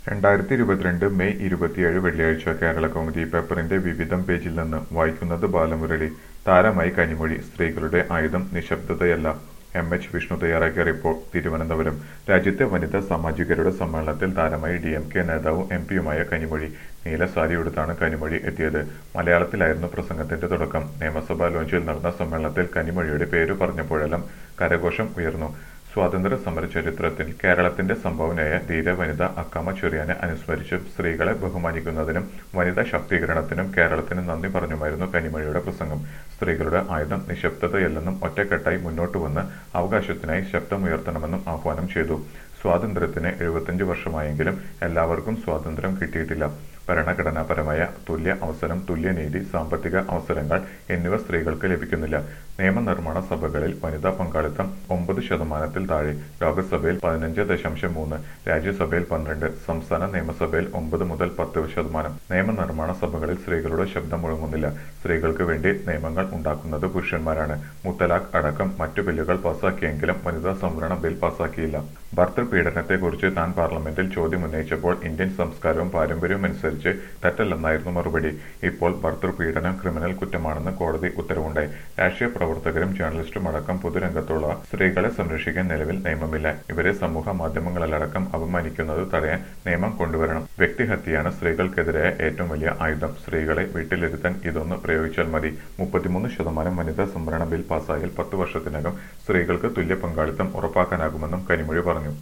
രണ്ടായിരത്തി ഇരുപത്തിരണ്ട് മെയ് ഇരുപത്തിയേഴ് വെള്ളിയാഴ്ച കേരള കൗമുദി പേപ്പറിന്റെ വിവിധം പേജിൽ നിന്ന് വായിക്കുന്നത് ബാലമുരളി താരമായി കനിമൊഴി സ്ത്രീകളുടെ ആയുധം നിശബ്ദതയല്ല എം എച്ച് വിഷ്ണു തയ്യാറാക്കിയ റിപ്പോർട്ട് തിരുവനന്തപുരം രാജ്യത്തെ വനിതാ സാമാജികരുടെ സമ്മേളനത്തിൽ താരമായി ഡി എം കെ നേതാവും എം പിയുമായ കനിമൊഴി നീല സാരിയുടുത്താണ് കനിമൊഴി എത്തിയത് മലയാളത്തിലായിരുന്നു പ്രസംഗത്തിന്റെ തുടക്കം നിയമസഭാ ലോഞ്ചിൽ നടന്ന സമ്മേളനത്തിൽ കനിമൊഴിയുടെ പേര് പറഞ്ഞപ്പോഴെല്ലാം കരഘോഷം ഉയർന്നു സ്വാതന്ത്ര്യ സമര ചരിത്രത്തിൽ കേരളത്തിന്റെ സംഭാവനയായ ധീര വനിത അക്കാമ ചെറിയാനെ അനുസ്മരിച്ചും സ്ത്രീകളെ ബഹുമാനിക്കുന്നതിനും വനിതാ ശാക്തീകരണത്തിനും കേരളത്തിന് നന്ദി പറഞ്ഞുമായിരുന്നു കനിമൊഴിയുടെ പ്രസംഗം സ്ത്രീകളുടെ ആയുധം നിശബ്ദതയല്ലെന്നും ഒറ്റക്കെട്ടായി മുന്നോട്ട് വന്ന് അവകാശത്തിനായി ശബ്ദമുയർത്തണമെന്നും ആഹ്വാനം ചെയ്തു സ്വാതന്ത്ര്യത്തിന് എഴുപത്തഞ്ച് വർഷമായെങ്കിലും എല്ലാവർക്കും സ്വാതന്ത്ര്യം കിട്ടിയിട്ടില്ല ഭരണഘടനാപരമായ തുല്യ അവസരം തുല്യനീതി സാമ്പത്തിക അവസരങ്ങൾ എന്നിവ സ്ത്രീകൾക്ക് ലഭിക്കുന്നില്ല നിയമനിർമ്മാണ സഭകളിൽ വനിതാ പങ്കാളിത്തം ഒമ്പത് ശതമാനത്തിൽ താഴെ ലോക്സഭയിൽ പതിനഞ്ച് ദശാംശം മൂന്ന് രാജ്യസഭയിൽ പന്ത്രണ്ട് സംസ്ഥാന നിയമസഭയിൽ ഒമ്പത് മുതൽ പത്ത് ശതമാനം നിയമനിർമ്മാണ സഭകളിൽ സ്ത്രീകളുടെ ശബ്ദം മുഴങ്ങുന്നില്ല സ്ത്രീകൾക്ക് വേണ്ടി നിയമങ്ങൾ ഉണ്ടാക്കുന്നത് പുരുഷന്മാരാണ് മുത്തലാഖ് അടക്കം മറ്റു ബില്ലുകൾ പാസാക്കിയെങ്കിലും വനിതാ സംവരണ ബിൽ പാസാക്കിയില്ല ഭർത്തൃപീഡനത്തെക്കുറിച്ച് താൻ പാർലമെന്റിൽ ചോദ്യം ഉന്നയിച്ചപ്പോൾ ഇന്ത്യൻ സംസ്കാരവും പാരമ്പര്യവും അനുസരിച്ച് തെറ്റല്ലെന്നായിരുന്നു മറുപടി ഇപ്പോൾ ഭർത്തൃപീഡനം ക്രിമിനൽ കുറ്റമാണെന്ന് കോടതി ഉത്തരവുണ്ടായി രാഷ്ട്രീയ പ്രവർത്തകരും ജേർണലിസ്റ്റും അടക്കം പൊതുരംഗത്തുള്ള സ്ത്രീകളെ സംരക്ഷിക്കാൻ നിലവിൽ നിയമമില്ല ഇവരെ സമൂഹ മാധ്യമങ്ങളിലടക്കം അപമാനിക്കുന്നത് തടയാൻ നിയമം കൊണ്ടുവരണം വ്യക്തിഹത്യയാണ് സ്ത്രീകൾക്കെതിരായ ഏറ്റവും വലിയ ആയുധം സ്ത്രീകളെ വീട്ടിലിരുത്താൻ ഇതൊന്ന് പ്രയോഗിച്ചാൽ മതി മുപ്പത്തിമൂന്ന് ശതമാനം വനിതാ സംവരണ ബിൽ പാസായാൽ പത്ത് വർഷത്തിനകം സ്ത്രീകൾക്ക് തുല്യ പങ്കാളിത്തം ഉറപ്പാക്കാനാകുമെന്നും കനിമൊഴി പറഞ്ഞു